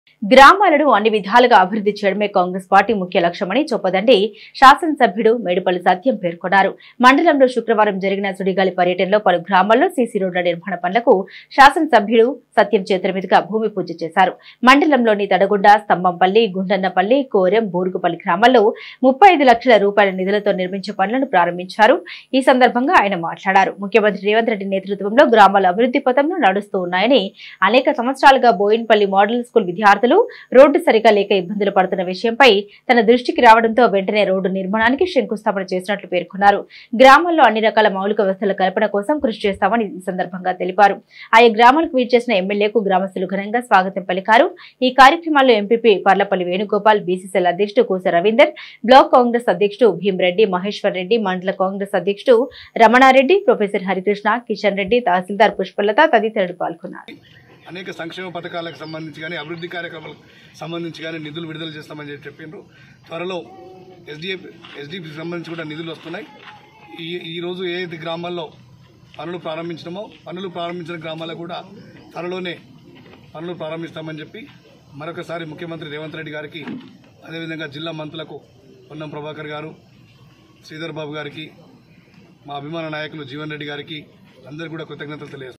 గ్రామాలను అన్ని విధాలుగా అభివృద్ధి చేయడమే కాంగ్రెస్ పార్టీ ముఖ్య లక్ష్యమని చొప్పదండి శాసనసభ్యుడు మేడిపల్లి సత్యం పేర్కొన్నారు మండలంలో శుక్రవారం జరిగిన సుడిగాలి పర్యటనలో పలు గ్రామాల్లో సీసీ రోడ్ల నిర్మాణ పనులకు శాసనసభ్యుడు సత్యం చేతుల మీదుగా భూమి పూజ చేశారు మండలంలోని తడగుండ స్తంభంపల్లి గుండన్నపల్లి కోరెం బూరుగుపల్లి గ్రామాల్లో ముప్పై ఐదు లక్షల రూపాయల నిధులతో నిర్మించే పనులను ప్రారంభించారు ఈ సందర్భంగా ఆయన మాట్లాడారు ముఖ్యమంత్రి రేవంత్ రెడ్డి నేతృత్వంలో గ్రామాల అభివృద్ధి పథంలో నడుస్తూ ఉన్నాయని అనేక సంవత్సరాలుగా బోయిన్పల్లి మోడల్ స్కూల్ విద్యార్థులు రోడ్డు సరిగా లేక ఇబ్బందులు పడుతున్న విషయంపై తన దృష్టికి రావడంతో వెంటనే రోడ్డు నిర్మాణానికి శంకుస్థాపన చేసినట్లు పేర్కొన్నారు గ్రామాల్లో అన్ని రకాల మౌలిక వ్యవస్థల కల్పన కోసం కృషి చేస్తామని ఈ సందర్భంగా తెలిపారు ఆయా గ్రామాలకు వీచేసిన ఎమ్మెల్యేకు గ్రామస్తులు ఘనంగా స్వాగతం పలికారు ఈ కార్యక్రమాల్లో ఎంపీపీ పర్లపల్లి వేణుగోపాల్ బీసీసీఎల్ అధ్యక్షుడు కోస రవీందర్ బ్లాక్ కాంగ్రెస్ అధ్యక్షుడు భీమరెడ్డి మహేశ్వర్ రెడ్డి మండల కాంగ్రెస్ అధ్యక్షుడు రమణారెడ్డి ప్రొఫెసర్ హరికృష్ణ కిషన్ రెడ్డి తహసీల్దార్ పుష్పలత తదితరులు పాల్గొన్నారు అనేక సంక్షేమ పథకాలకు సంబంధించి కానీ అభివృద్ధి కార్యక్రమాలకు సంబంధించి కానీ నిధులు విడుదల చేస్తామని చెప్పి చెప్పిండ్రు త్వరలో ఎస్డిఎఫ్ ఎస్డిపికి సంబంధించి కూడా నిధులు వస్తున్నాయి ఈ ఈరోజు ఏ గ్రామాల్లో పనులు ప్రారంభించడమో పనులు ప్రారంభించిన గ్రామాల్లో కూడా త్వరలోనే పనులు ప్రారంభిస్తామని చెప్పి మరొకసారి ముఖ్యమంత్రి రేవంత్ రెడ్డి గారికి అదేవిధంగా జిల్లా మంత్రులకు పొన్నం ప్రభాకర్ గారు శ్రీధర్ బాబు గారికి మా అభిమాన నాయకులు జీవన్ రెడ్డి గారికి అందరికీ కూడా కృతజ్ఞతలు తెలియజేస్తున్నాను